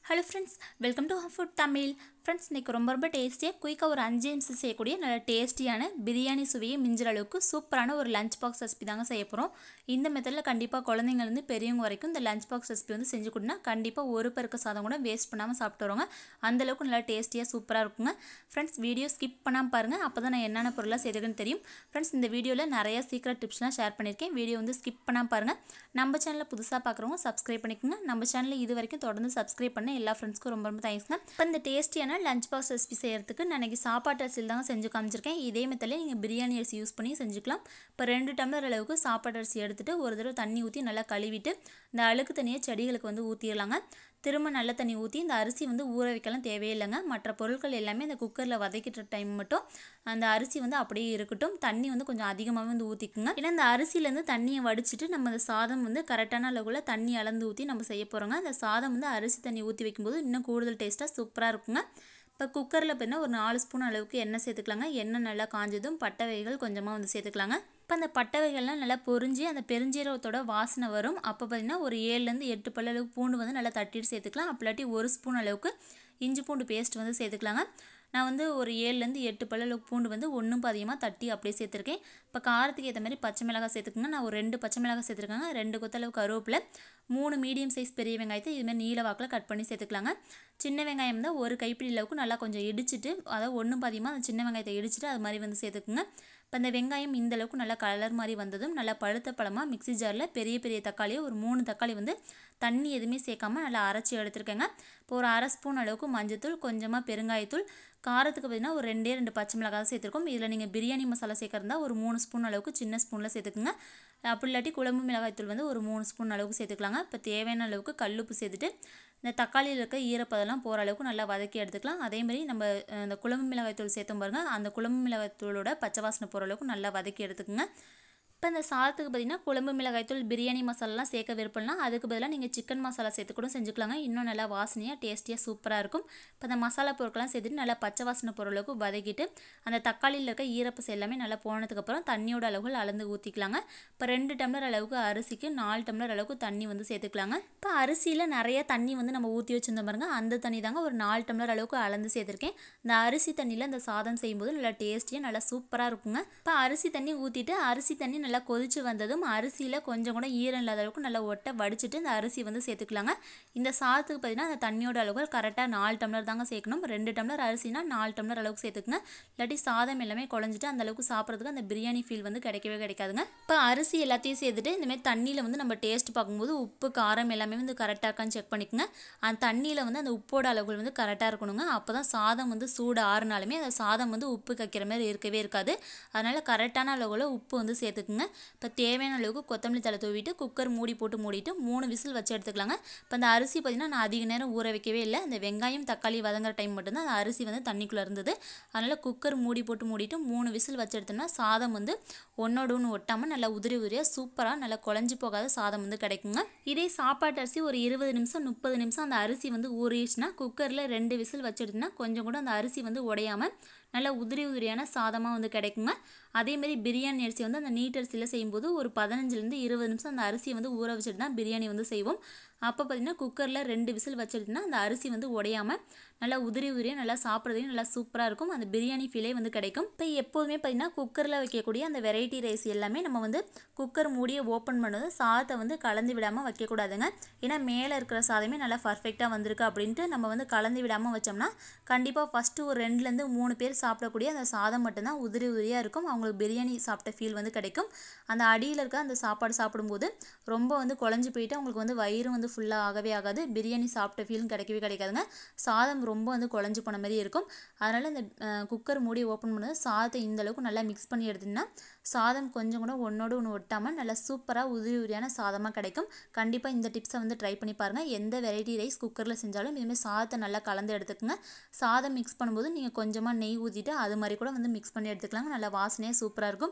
hello friends welcome to food Tamil friends இன்றைக்கி ரொம்ப ரொம்ப டேஸ்டியாக குயிக்காக ஒரு அஞ்சு நிமிஷம் செய்யக்கூடிய நல்ல டேஸ்டியான பிரியாணி சுவையை மிஞ்சுற அளவுக்கு சூப்பரான ஒரு லஞ்ச் பாக்ஸ் ரெசிபி தாங்க செய்ய போகிறோம் இந்த மெத்தடில் கண்டிப்பாக குழந்தைங்கலேருந்து பெரியவங்க வரைக்கும் இந்த லஞ்ச் பாக்ஸ் ரெசிபி வந்து செஞ்சு கொடுனா கண்டிப்பாக ஒரு பெருக்க சாதம் கூட வேஸ்ட் பண்ணாமல் சாப்பிட்டு வருவாங்க அந்தளவுக்கு நல்லா டேஸ்டியாக சூப்பராக இருக்குங்க ஃப்ரெண்ட்ஸ் வீடியோ ஸ்கிப் பண்ணாமல் பாருங்கள் அப்போ தான் நான் என்னென்ன பொருளாக செய்திருக்கேன்னு தெரியும் ஃப்ரெண்ட்ஸ் இந்த வீடியோவில் நிறைய சீக்ரெட் டிப்ஸ்லாம் ஷேர் பண்ணியிருக்கேன் வீடியோ வந்து ஸ்கிப் பண்ணாமல் பாருங்கள் நம்ம சேனலில் புதுசாக பார்க்குறவங்க சப்ஸ்கிரைப் பண்ணிக்கோங்க நம்ம சேனலில் இது வரைக்கும் தொடர்ந்து சப்ஸ்கிரைப் பண்ண எல்லா ஃப்ரெண்ட்ஸ்க்கும் ரொம்ப ரொம்ப தேங்க்ஸ்ங்க இப்போ இந்த டேஸ்டியான லஞ்ச் பாக்ஸ் ரெசிபி செய்கிறதுக்கு நான் இன்றைக்கி சாப்பாட்டு அரிசியில் தாங்க செஞ்சு காமிச்சிருக்கேன் இதே மெத்தடில் நீங்கள் பிரியாணி அரிசி யூஸ் பண்ணி செஞ்சுக்கலாம் இப்போ ரெண்டு டம்ளர் அளவுக்கு சாப்பாட்டு அரிசி எடுத்துகிட்டு ஒரு தடவை தண்ணி ஊற்றி நல்லா கழுவிட்டு இந்த அழுக்கு தண்ணியை செடிகளுக்கு வந்து ஊற்றிடலாங்க திரும்ப நல்ல தண்ணி ஊற்றி இந்த அரிசி வந்து ஊற வைக்கலாம் தேவையில்லைங்க மற்ற பொருட்கள் எல்லாமே இந்த குக்கரில் வதக்கிட்ட டைம் மட்டும் அந்த அரிசி வந்து அப்படியே இருக்கட்டும் தண்ணி வந்து கொஞ்சம் அதிகமாகவே வந்து ஊற்றிக்குங்க ஏன்னா இந்த அரிசியிலேருந்து தண்ணியை வடிச்சிட்டு நம்ம அந்த சாதம் வந்து கரெக்டான அளவுல தண்ணி அளந்து ஊற்றி நம்ம செய்ய போகிறோங்க அந்த சாதம் வந்து அரிசி தண்ணி ஊற்றி வைக்கும்போது இன்னும் கூடுதல் டேஸ்ட்டாக சூப்பராக இருக்குங்க இப்போ குக்கரில் பார்த்தீங்கன்னா ஒரு நாலு ஸ்பூன் அளவுக்கு எண்ணெய் சேர்த்துக்கலாங்க எண்ணெய் நல்லா காஞ்சதும் பட்டை வகைகள் கொஞ்சமாக வந்து சேர்த்துக்கலாங்க இப்போ அந்த பட்டை வகைகள்லாம் நல்லா பொரிஞ்சு அந்த பெருஞ்சீரகத்தோட வாசனை வரும் அப்போ பார்த்தீங்கன்னா ஒரு ஏழுலேருந்து எட்டு பல்ல அளவுக்கு பூண்டு வந்து நல்லா தட்டிட்டு சேர்த்துக்கலாம் அப்பலாட்டி ஒரு ஸ்பூன் அளவுக்கு இஞ்சி பூண்டு பேஸ்ட் வந்து சேர்த்துக்கலாங்க நான் வந்து ஒரு ஏழுலேருந்து எட்டு பல்ல அளவுக்கு பூண்டு வந்து ஒன்றும் பாதியமாக தட்டி அப்படியே சேர்த்துருக்கேன் இப்போ காரத்துக்கு ஏற்ற மாதிரி பச்சை மிளகாய் சேர்த்துக்கோங்க நான் ஒரு ரெண்டு பச்சை மிளகாய் சேர்த்துருக்காங்க ரெண்டு கொத்தளவு கருவேப்பிலை மூணு மீடியம் சைஸ் பெரிய வெங்காயத்தை இதுமாதிரி நீல வாக்கில் கட் பண்ணி சேர்த்துக்கலாங்க சின்ன வெங்காயம் தான் ஒரு கைப்பிடி அளவுக்கு நல்லா கொஞ்சம் இடிச்சிட்டு அதாவது ஒன்றும் பாதியமாக அந்த சின்ன வெங்காயத்தை இடிச்சிட்டு அது மாதிரி வந்து சேர்த்துக்குங்க இப்போ அந்த வெங்காயம் இந்த அளவுக்கு நல்லா கலர் மாதிரி வந்ததும் நல்லா பழுத்த பழமாக மிக்ஸி ஜாரில் பெரிய பெரிய தக்காளியை ஒரு மூணு தக்காளி வந்து தண்ணி எதுவுமே சேர்க்காம நல்லா அரைச்சி எடுத்துருக்கேங்க இப்போ ஒரு அரை ஸ்பூன் அளவுக்கு மஞ்சத்தூள் கொஞ்சமாக பெருங்காயத்தூள் காரத்துக்கு பார்த்தீங்கன்னா ஒரு ரெண்டே ரெண்டு பச்சை மிளகாய் தான் சேர்த்துருக்கோம் இதில் நீங்கள் பிரியாணி மசாலா சேர்க்கறதா ஒரு மூணு ஸ்பூன் அளவுக்கு சின்ன ஸ்பூனில் சேர்த்துக்குங்க அப்படி இல்லாட்டி குழம்பு மிளகாய்த்தூள் வந்து ஒரு மூணு ஸ்பூன் அளவுக்கு சேர்த்துக்கலாங்க இப்போ தேவையான அளவுக்கு கல்லுப்பு சேர்த்துட்டு இந்த தக்காளியில் இருக்க ஈரப்பதெல்லாம் போகிற அளவுக்கு நல்லா வதக்கி எடுத்துக்கலாம் அதேமாதிரி நம்ம இந்த குழம்பு மிளகாய்த்தூள் சேர்த்தோம் பாருங்கள் அந்த குழம்பு மிளகாய்த்தூளோட பச்சை வாசனை போகிற அளவுக்கு நல்லா வதக்கி எடுத்துக்கோங்க இப்போ இந்த சாதத்துக்கு பார்த்தீங்கன்னா குழம்பு மிளகாய்த்தூள் பிரியாணி மசாலாலாம் சேர்க்க விருப்பம்லாம் அதுக்கு பதிலாக நீங்கள் சிக்கன் மசாலா சேர்த்து கூட செஞ்சுக்கலாங்க இன்னும் நல்லா வாசனையாக டேஸ்டியாக சூப்பராக இருக்கும் இப்போ அந்த மசாலா பொருட்கள்லாம் சேர்த்துட்டு நல்லா பச்சை வாசனை போகிற அளவுக்கு வதக்கிட்டு அந்த தக்காளியில் இருக்க ஈரப்பசை எல்லாமே நல்லா போனதுக்கப்புறம் தண்ணியோட அளவுகள் அளந்து ஊற்றிக்கலாங்க இப்போ ரெண்டு டம்ளர் அளவுக்கு அரிசிக்கு நாலு டம்ளர் அளவுக்கு தண்ணி வந்து சேர்த்துக்கலாங்க இப்போ அரிசியில் நிறைய தண்ணி வந்து நம்ம ஊற்றி வச்சுருந்தோம் பாருங்க அந்த தண்ணி தாங்க ஒரு நாலு டம்ளர் அளவுக்கு அளந்து சேர்த்துருக்கேன் இந்த அரிசி தண்ணியில் இந்த சாதம் செய்யும்போது நல்லா டேஸ்டியாக நல்லா சூப்பராக இருக்குங்க இப்போ அரிசி தண்ணி ஊற்றிட்டு அரிசி தண்ணி நல்லா கொதிச்சு வந்ததும் அரிசியில் கொஞ்சம் கூட ஈரம் இல்லாத அளவுக்கு நல்லா ஒட்டை வடிச்சிட்டு இந்த அரிசி வந்து சேர்த்துக்கலாங்க இந்த சாதத்துக்கு பார்த்தீங்கன்னா அந்த தண்ணியோட அளவுகள் கரெக்டாக நாலு டம்ளர் தாங்க சேர்க்கணும் ரெண்டு டம்ளர் அரிசினா நாலு டம்ளர் அளவுக்கு சேர்த்துக்குங்க இல்லாட்டி சாதம் எல்லாமே குழஞ்சிட்டு அந்த அளவுக்கு சாப்பிட்றதுக்கு அந்த பிரியாணி ஃபீல் வந்து கிடைக்கவே கிடைக்காதுங்க இப்போ அரிசி எல்லாத்தையும் சேர்த்துட்டு இந்தமாதிரி தண்ணியில் வந்து நம்ம டேஸ்ட் பார்க்கும்போது உப்பு காரம் எல்லாமே வந்து கரெக்டாக இருக்கான்னு செக் பண்ணிக்கோங்க அந்த தண்ணியில் வந்து அந்த உப்போட அளவுகள் வந்து கரெக்டாக இருக்கணுங்க அப்போ தான் சாதம் வந்து சூடு ஆறுனாலுமே அந்த சாதம் வந்து உப்பு கக்கிற மாதிரி இருக்கவே இருக்காது அதனால் கரெக்டான அளவில் உப்பு வந்து சேர்த்துக்குங்க இப்போ தேவையான அளவுக்கு கொத்தமல்லி தலை தூவிட்டு குக்கர் மூடி போட்டு மூடிட்டு மூணு விசில் வச்சு எடுத்துக்கலாங்க இப்போ அந்த அரிசி பார்த்திங்கன்னா நான் அதிக நேரம் ஊற வைக்கவே இல்லை அந்த வெங்காயம் தக்காளி வதங்குற டைம் மட்டும்தான் அந்த அரிசி வந்து தண்ணிக்குள்ளே இருந்தது அதனால் குக்கர் மூடி போட்டு மூடிட்டு மூணு விசில் வச்சு எடுத்தோம்னா சாதம் வந்து ஒன்றோடு ஒன்று ஒட்டாமல் நல்லா உதிரி உதிரியாக சூப்பராக நல்லா குழஞ்சி போகாத சாதம் வந்து கிடைக்குங்க இதே சாப்பாட்டு அரிசி ஒரு இருபது நிமிஷம் முப்பது நிமிஷம் அந்த அரிசி வந்து ஊறிடுச்சுன்னா குக்கரில் ரெண்டு விசில் வச்சுடுதுன்னா கொஞ்சம் கூட அந்த அரிசி வந்து உடையாமல் நல்லா உதிரி உதிரியான சாதமாக வந்து கிடைக்குங்க அதேமாரி பிரியாணி அரிசி வந்து அந்த நீட் அரிசியில் செய்யும்போது ஒரு பதினஞ்சுலேருந்து இருபது நிமிஷம் அந்த அரிசியை வந்து ஊற வச்சுட்டு தான் பிரியாணி வந்து செய்வோம் அப்போ பார்த்திங்கன்னா குக்கரில் ரெண்டு விசில் வச்சுட்டுனா அந்த அரிசி வந்து உடையாமல் நல்லா உதிரி உதிரியாக நல்லா சாப்பிட்றதையும் நல்லா சூப்பராக இருக்கும் அந்த பிரியாணி ஃபீலே வந்து கிடைக்கும் இப்போ எப்போதுமே பார்த்திங்கன்னா குக்கரில் வைக்கக்கூடிய அந்த வெரைட்டி ரைஸ் எல்லாமே நம்ம வந்து குக்கர் மூடியை ஓப்பன் பண்ணதும் சாதத்தை வந்து கலந்து விடாமல் வைக்கக்கூடாதுங்க ஏன்னா மேலே இருக்கிற சாதமே நல்லா பர்ஃபெக்டாக வந்திருக்கு அப்படின்ட்டு நம்ம வந்து கலந்து விடாமல் வச்சோம்னா கண்டிப்பாக ஃபஸ்ட்டு ஒரு ரெண்டுலேருந்து மூணு பேர் சாப்பிடக்கூடிய அந்த சாதம் மட்டும்தான் உதிரி உதிரியாக இருக்கும் அவங்களுக்கு பிரியாணி சாப்பிட்ட ஃபீல் வந்து கிடைக்கும் அந்த அடியில் இருக்க அந்த சாப்பாடு சாப்பிடும்போது ரொம்ப வந்து குழஞ்சி போயிட்டு அவங்களுக்கு வந்து வயிறு வந்து ஃபுல்லாக ஆகவே ஆகாது பிரியாணி சாப்பிட்ட ஃபீலும் கிடைக்கவே கிடைக்காதுங்க சாதம் ரொம்ப வந்து குழஞ்சி போன மாதிரி இருக்கும் அதனால் இந்த குக்கர் மூடி ஓப்பன் பண்ணது சாதத்தை இந்த அளவுக்கு நல்லா மிக்ஸ் பண்ணி எடுத்திங்கன்னா சாதம் கொஞ்சம் கூட ஒன்றோடு ஒன்று ஒட்டாமல் நல்லா சூப்பராக உதிரி உதிரியான சாதமாக கிடைக்கும் கண்டிப்பாக இந்த டிப்ஸை வந்து ட்ரை பண்ணி பாருங்கள் எந்த வெரைட்டி ரைஸ் குக்கரில் செஞ்சாலும் இதுமாதிரி சாதத்தை நல்லா கலந்து எடுத்துக்கோங்க சாதம் மிக்ஸ் பண்ணும்போது நீங்கள் கொஞ்சமாக நெய் ஊற்றிட்டு அது மாதிரி கூட வந்து மிக்ஸ் பண்ணி எடுத்துக்கலாங்க நல்லா வாசனையாக சூப்பராக இருக்கும்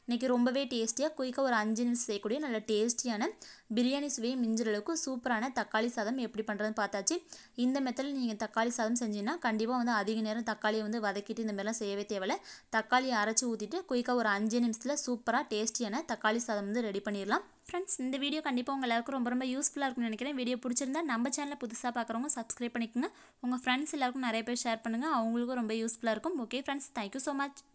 இன்றைக்கி ரொம்பவே டேஸ்டியாக குயிக்காக ஒரு அஞ்சு நிமிஷம் செய்யக்கூடிய நல்ல டேஸ்டியான பிரியாணி சுவையை மிஞ்சுற அளவுக்கு சூப்பரான தக்காளி சாதம் எப்படி பண்ணுறதுன்னு பார்த்தாச்சு இந்த மெத்தடில் நீங்கள் தக்காளி சாதம் செஞ்சீங்கன்னா கண்டிப்பாக வந்து அதிக நேரம் தக்காளியை வந்து வதக்கிட்டு இந்த மாதிரிலாம் செய்யவே தேவையில்ல தக்காளியை அரைச்சி ஊற்றிட்டு குயிக்காக ஒரு அஞ்சு நிமிஷத்தில் சூப்பராக டேஸ்டியான தக்காளி சாதம் வந்து ரெடி பண்ணிடலாம் ஃப்ரெண்ட்ஸ் இந்த வீடியோ கண்டிப்பாக உங்கள் எல்லாருக்கும் ரொம்ப ரொம்ப யூஸ்ஃபுல்லாக இருக்கும்னு நினைக்கிறேன் வீடியோ பிடிச்சிருந்தா நம்ம சேனலை புதுசாக பார்க்குறவங்க சப்ஸ்கிரைப் பண்ணிக்கோங்க உங்கள் ஃப்ரெண்ட்ஸ் எல்லாருக்கும் நிறைய பேர் ஷேர் பண்ணுங்கள் அவங்களுக்கும் ரொம்ப யூஸ்ஃபுல்லாக இருக்கும் okay friends thank you so much